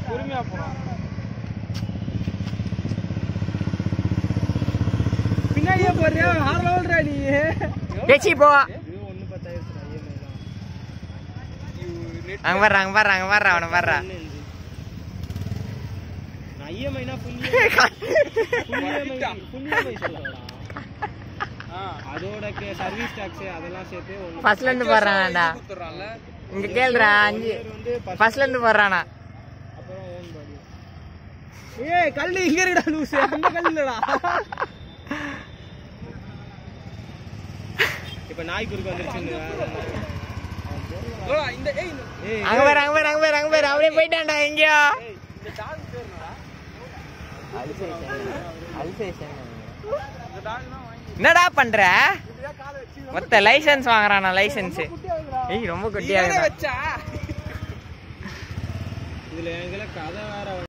பொறுமையா போலாம் பின்னாடியே போறியா ஆறு லெவல்ரா நீ பேச்சி போ இது ஒண்ணு பத்தாயிரம் இஎம்ஐ தான் அங்க வர்ற அங்க வர்ற அங்க வர்ற அவனை வர்ற நான் இஎம்ஐனா full full EMI full EMI சொல்றேன்டா அதோட சர்வீஸ் டாக்ஸ் அதெல்லாம் சேர்த்து ஒண்ணு ஃபர்ஸ்ட்ல இருந்து போடுறானாடா இங்க கேளுடா அஞ்சு பேர் வந்து first ஃபர்ஸ்ட்ல இருந்து போடுறானா அப்புறம் ஓன் பாடி ஏய் கல்லு இங்க இருக்குடா லூசு அந்த கல்லு இல்லடா இப்ப நாய் குறுக்கு வந்துருச்சுன்னு ஏய் அங்க பாரு அங்க பாரு அங்க பாரு அங்க பாரு அப்படியே போயிட்டான்டா எங்கேயோ என்னடா பண்ற மொத்த லைசென்ஸ் வாங்குறானா லைசென்ஸ் ஏய் ரொம்ப குட்டியா இருக்கா இதுல எங்களை கதை வேற